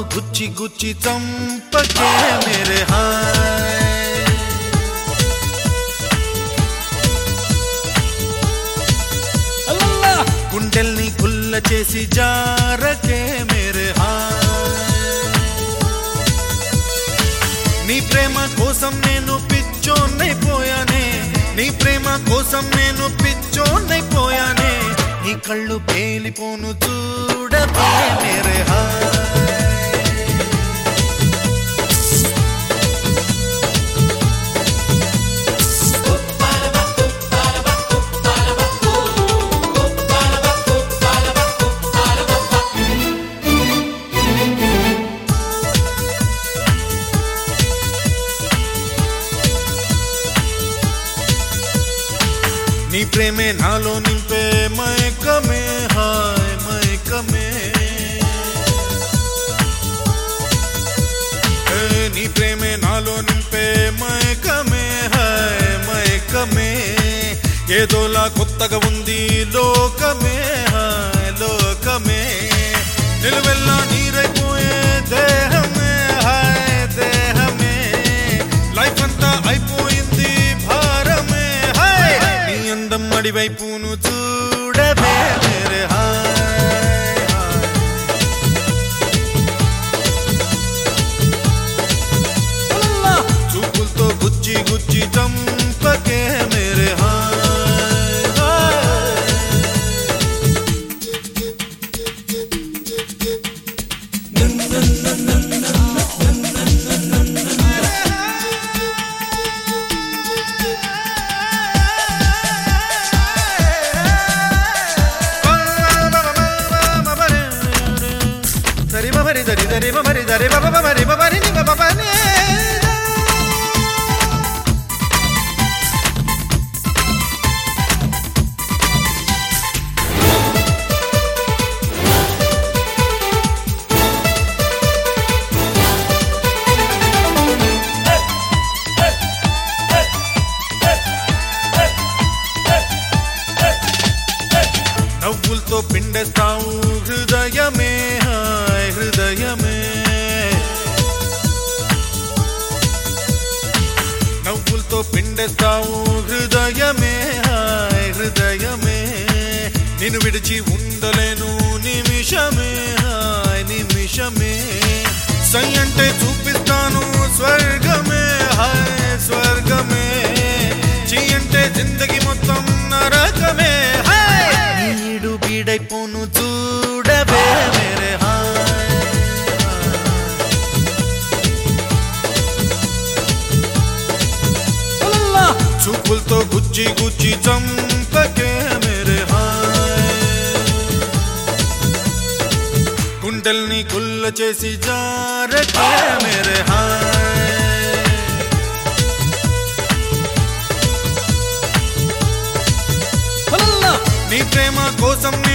గుచ్చి గుచ్చి చంపకే మేరే హాయ్ అల్లల్లా గుండెల్ని గుల్ల చేసి జారకే మేరే హాయ్ నీ ప్రేమ కోసం నేను పిచ్చోన్నైపోయానే నీ ప్రేమ కోసం నేను పిచ్చోన్నైపోయానే నీ కళ్ళు పేలిపోను చూడబే మేరే హాయ్ నీ ప్రేమే నాలో నింపే మైకమే హాయ్ మైకమే ఏ, నీ ప్రేమే నాలో నింపే మైకమే హాయ్ మైకమే ఏదోలా కొత్తగా ఉంది లోకమే హాయ్ లోకమే నిలువెల్లా నీరైపోయే దేహమే హాయ్ దేహమే లైఫ్ అంతా అయిపోయింది భారమే హాయ్ నీ అందం అడివైపును చూడవే మేరే హాయ్ హాయ్ అల్లల్లా చూపులతో గుచ్చి గుచ్చి చంపకే మేరే హాయ్ హాయ్ దరి బబరి దరి దరి బబరి దరి బబ బబరి బబరి ని బబ బని నవ్వులతో పిండేస్తావు హృదయమే హాయ్ హృదయమే నవ్వులతో పిండేస్తావు హృదయమే హాయ్ హృదయమే నిన్ను విడిచి ఉండలేను నిమిషమే హాయ్ నిమిషమే సై అంటే చూపిస్తాను స్వర్గమే హాయ్ స్వర్గమే చీ అంటే జిందగి మొత్తం నరకమే హాయ్ నీడు బీడైపోను చూడవే మేరే హాయ్ అల్లల్లా చూపులతో గుచ్చి గుచ్చి చంపకే మేరే హాయ్ గుండెల్ని గుల్ల చేసి జారకే మేరే హాయ్ అల్లల్లా నీ ప్రేమ కోసం